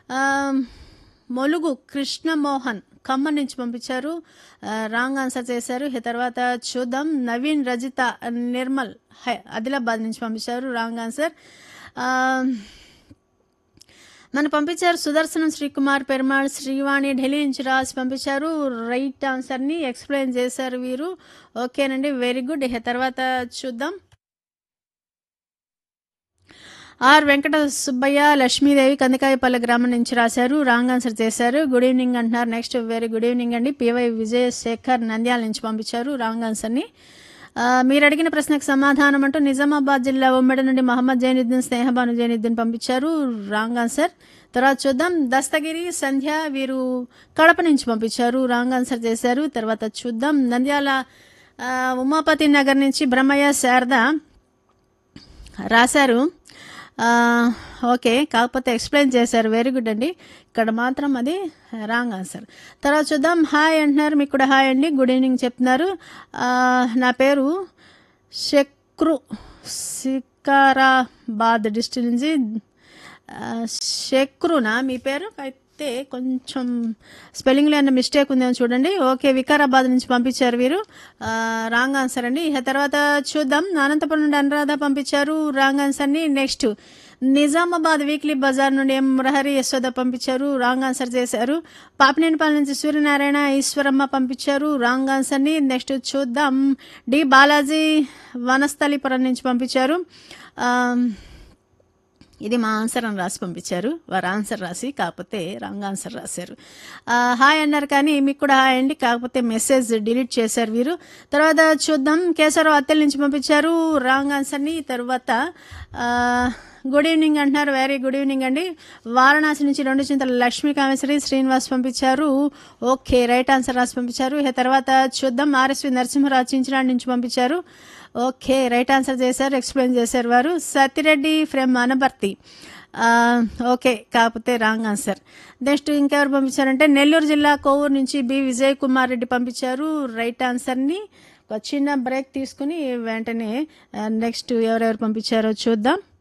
ఆ, మొలుగు కృష్ణమోహన్ ఖమ్మం నుంచి పంపించారు ఆ, రాంగ్ ఆన్సర్ చేశారు ఈ తర్వాత చూద్దాం నవీన్ రజిత నిర్మల్ హై- ఆదిలాబాద్ నుంచి పంపించారు రాంగ్ ఆన్సర్ ఆ, మన పంపించారు సుదర్శనం శ్రీకుమార్ పెరుమాళ్ శ్రీవాణి ఢిల్లీ నుంచి రాసి పంపించారు రైట్ ఆన్సర్ని ఎక్స్ప్లెయిన్ చేశారు వీరు ఓకేనండి వెరీ గుడ్ ఇక తర్వాత చూద్దాం ఆర్ వెంకట సుబ్బయ్య లక్ష్మీదేవి కందికాయపల్లి గ్రామం నుంచి రాశారు రాంగ్ ఆన్సర్ చేశారు గుడ్ ఈవినింగ్ అంటున్నారు నెక్స్ట్ వెరీ గుడ్ ఈవినింగ్ అండి పివై విజయశేఖర్ నంద్యాల నుంచి పంపించారు రాంగ్ ఆన్సర్ని ఆ, మీరు అడిగిన ప్రశ్నకు సమాధానం అంటూ నిజామాబాద్ జిల్లా ఉమ్మడి నుండి మహమ్మద్ జైనుద్దీన్ స్నేహబాను జైనుద్దీన్ పంపించారు రాంగ్ ఆన్సర్ తర్వాత చూద్దాం దస్తగిరి సంధ్య వీరు కడప నుంచి పంపించారు రాంగ్ ఆన్సర్ చేశారు తర్వాత చూద్దాం నంద్యాల ఆ, ఉమాపతి నగర్ నుంచి బ్రహ్మయ్య శారద రాశారు ఆ, ఓకే కాకపోతే ఎక్స్ప్లెయిన్ చేశారు వెరీ గుడ్ అండి ఇక్కడ మాత్రం అది రాంగ్ ఆన్సర్ తర్వాత చూద్దాం హాయ్ అంటున్నారు మీకు కూడా హాయ్ అండి గుడ్ ఈవినింగ్ చెప్తున్నారు ఆ, నా పేరు శక్రు సికారాబాద్ డిస్ట్రిక్ట్ నుంచి ఆ, శక్రునా మీ పేరు అయితే కొంచెం స్పెల్లింగ్లో ఏమైనా మిస్టేక్ ఉందేమో చూడండి ఓకే వికారాబాద్ నుంచి పంపించారు వీరు ఆ, రాంగ్ ఆన్సర్ అండి ఇక తర్వాత చూద్దాం అనంతపురం నుండి అనురాధ పంపించారు రాంగ్ ఆన్సర్ని నెక్స్ట్ నిజామాబాద్ వీక్లీ బజార్ నుండి ఎం మురహరి యశోద పంపించారు రాంగ్ ఆన్సర్ చేశారు పాపినేనిపాల నుంచి సూర్యనారాయణ ఈశ్వరమ్మ పంపించారు రాంగ్ ఆన్సర్ని నెక్స్ట్ చూద్దాం డి బాలాజీ వనస్థలిపురం నుంచి పంపించారు ఆ, ఇది మా ఆన్సర్ అని రాసి పంపించారు వారు ఆన్సర్ రాసి కాకపోతే రాంగ్ ఆన్సర్ రాశారు ఆ, హాయ్ అన్నారు కానీ మీకు కూడా హాయ్ అండి కాకపోతే మెసేజ్ డిలీట్ చేశారు వీరు తర్వాత చూద్దాం కేశవరావు అత్తెల నుంచి పంపించారు రాంగ్ ఆన్సర్ని తర్వాత ఆ, గుడ్ ఈవినింగ్ అంటున్నారు వెరీ గుడ్ ఈవినింగ్ అండి వారణాసి నుంచి రెండు చింతల లక్ష్మీ కామేశ్వరి శ్రీనివాస్ పంపించారు ఓకే రైట్ ఆన్సర్ రాసి పంపించారు ఇక తర్వాత చూద్దాం ఆర్ఎస్వి నరసింహరావు చించినాడు నుంచి పంపించారు ఓకే రైట్ ఆన్సర్ చేశారు ఎక్స్ప్లెయిన్ చేశారు వారు సత్యరెడ్డి ఫ్రమ్ అనబర్తి ఆ, ఓకే కాకపోతే రాంగ్ ఆన్సర్ నెక్స్ట్ ఇంకెవరు పంపించారంటే నెల్లూరు జిల్లా కోవూరు నుంచి బి విజయ్ కుమార్ రెడ్డి పంపించారు రైట్ ఆన్సర్ని ఒక చిన్న బ్రేక్ తీసుకుని వెంటనే నెక్స్ట్ ఎవరెవరు పంపించారో చూద్దాం